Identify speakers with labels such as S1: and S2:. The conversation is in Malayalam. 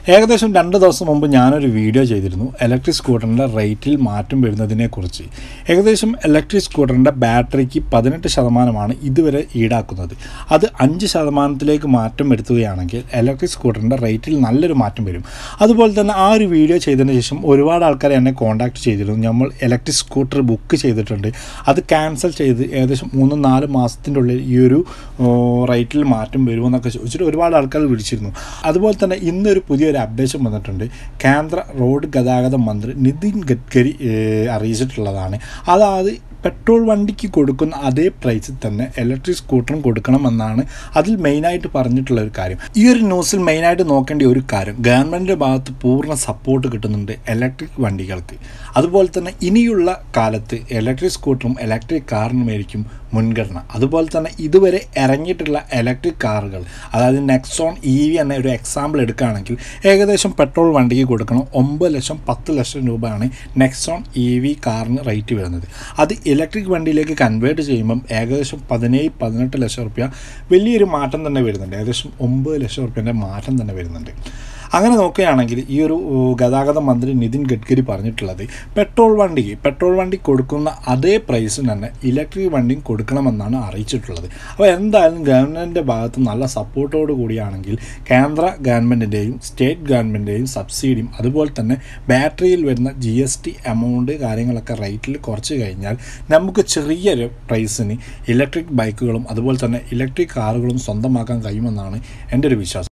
S1: ഏകദേശം രണ്ട് ദിവസം മുമ്പ് ഞാനൊരു വീഡിയോ ചെയ്തിരുന്നു ഇലക്ട്രിക് സ്കൂട്ടറിൻ്റെ റേറ്റിൽ മാറ്റം വരുന്നതിനെക്കുറിച്ച് ഏകദേശം ഇലക്ട്രിക് സ്കൂട്ടറിൻ്റെ ബാറ്ററിക്ക് പതിനെട്ട് ശതമാനമാണ് ഇതുവരെ ഈടാക്കുന്നത് അത് അഞ്ച് ശതമാനത്തിലേക്ക് മാറ്റം വരുത്തുകയാണെങ്കിൽ ഇലക്ട്രിക് സ്കൂട്ടറിൻ്റെ റേറ്റിൽ നല്ലൊരു മാറ്റം വരും അതുപോലെ തന്നെ ആ ഒരു വീഡിയോ ചെയ്തതിന് ശേഷം ഒരുപാട് ആൾക്കാർ എന്നെ കോൺടാക്ട് ചെയ്തിരുന്നു നമ്മൾ ഇലക്ട്രിക് സ്കൂട്ടർ ബുക്ക് ചെയ്തിട്ടുണ്ട് അത് ക്യാൻസൽ ചെയ്ത് ഏകദേശം മൂന്ന് നാല് മാസത്തിൻ്റെ ഉള്ളിൽ ഈ ഒരു ഓ, റേറ്റിൽ മാറ്റം വരുമെന്നൊക്കെ ചോദിച്ചിട്ട് ഒരുപാട് ആൾക്കാർ വിളിച്ചിരുന്നു അതുപോലെ തന്നെ ഇന്നൊരു പുതിയൊരു അപ്ഡേഷൻ വന്നിട്ടുണ്ട് കേന്ദ്ര റോഡ് ഗതാഗത മന്ത്രി നിതിൻ ഗഡ്കരി ഏഹ്, അറിയിച്ചിട്ടുള്ളതാണ് അതായത് പെട്രോൾ വണ്ടിക്ക് കൊടുക്കുന്ന അതേ പ്രൈസിൽ തന്നെ ഇലക്ട്രിക് സ്കൂട്ടറും കൊടുക്കണമെന്നാണ് അതിൽ മെയിനായിട്ട് പറഞ്ഞിട്ടുള്ള ഒരു കാര്യം ഈ ഒരു ന്യൂസിൽ മെയിനായിട്ട് നോക്കേണ്ട ഒരു കാര്യം ഗവൺമെൻറ്റിൻ്റെ ഭാഗത്ത് പൂർണ്ണ സപ്പോർട്ട് കിട്ടുന്നുണ്ട് ഇലക്ട്രിക് വണ്ടികൾക്ക് അതുപോലെ തന്നെ ഇനിയുള്ള കാലത്ത് ഇലക്ട്രിക് സ്കൂട്ടറും ഇലക്ട്രിക് കാറിനുമായിരിക്കും മുൻഗണന അതുപോലെ തന്നെ ഇതുവരെ ഇറങ്ങിയിട്ടുള്ള ഇലക്ട്രിക് കാറുകൾ അതായത് നെക്സോൺ ഇ വി എന്ന ഒരു എക്സാമ്പിൾ എടുക്കുകയാണെങ്കിൽ ഏകദേശം പെട്രോൾ വണ്ടിക്ക് കൊടുക്കണം ഒമ്പത് ലക്ഷം പത്ത് ലക്ഷം രൂപയാണ് നെക്സോൺ ഇ വി കാറിന് റേറ്റ് വരുന്നത് അത് ഇലക്ട്രിക് വണ്ടിയിലേക്ക് കൺവേർട്ട് ചെയ്യുമ്പം ഏകദേശം പതിനേഴ് പതിനെട്ട് ലക്ഷം റുപ്യ വലിയൊരു മാറ്റം തന്നെ വരുന്നുണ്ട് ഏകദേശം ഒമ്പത് ലക്ഷം റുപ്യൻ്റെ മാറ്റം തന്നെ വരുന്നുണ്ട് അങ്ങനെ നോക്കുകയാണെങ്കിൽ ഈ ഒരു ഓ, ഗതാഗത മന്ത്രി നിതിൻ ഗഡ്കരി പറഞ്ഞിട്ടുള്ളത് പെട്രോൾ വണ്ടിക്ക് പെട്രോൾ വണ്ടി കൊടുക്കുന്ന അതേ പ്രൈസിന് തന്നെ ഇലക്ട്രിക് വണ്ടിയും കൊടുക്കണമെന്നാണ് അറിയിച്ചിട്ടുള്ളത് അപ്പോൾ എന്തായാലും ഗവൺമെൻറ്റിൻ്റെ ഭാഗത്ത് നല്ല സപ്പോർട്ടോട് കൂടിയാണെങ്കിൽ കേന്ദ്ര ഗവൺമെൻറ്റിൻ്റെയും സ്റ്റേറ്റ് ഗവൺമെൻറ്റിൻ്റെയും സബ്സിഡിയും അതുപോലെ തന്നെ ബാറ്ററിയിൽ വരുന്ന ജി എസ് ടി എമൗണ്ട് കാര്യങ്ങളൊക്കെ റേറ്റിൽ കുറച്ച് കഴിഞ്ഞാൽ നമുക്ക് ചെറിയൊരു പ്രൈസിന് ഇലക്ട്രിക് ബൈക്കുകളും അതുപോലെ തന്നെ ഇലക്ട്രിക് കാറുകളും സ്വന്തമാക്കാൻ കഴിയുമെന്നാണ് എൻ്റെ ഒരു വിശ്വാസം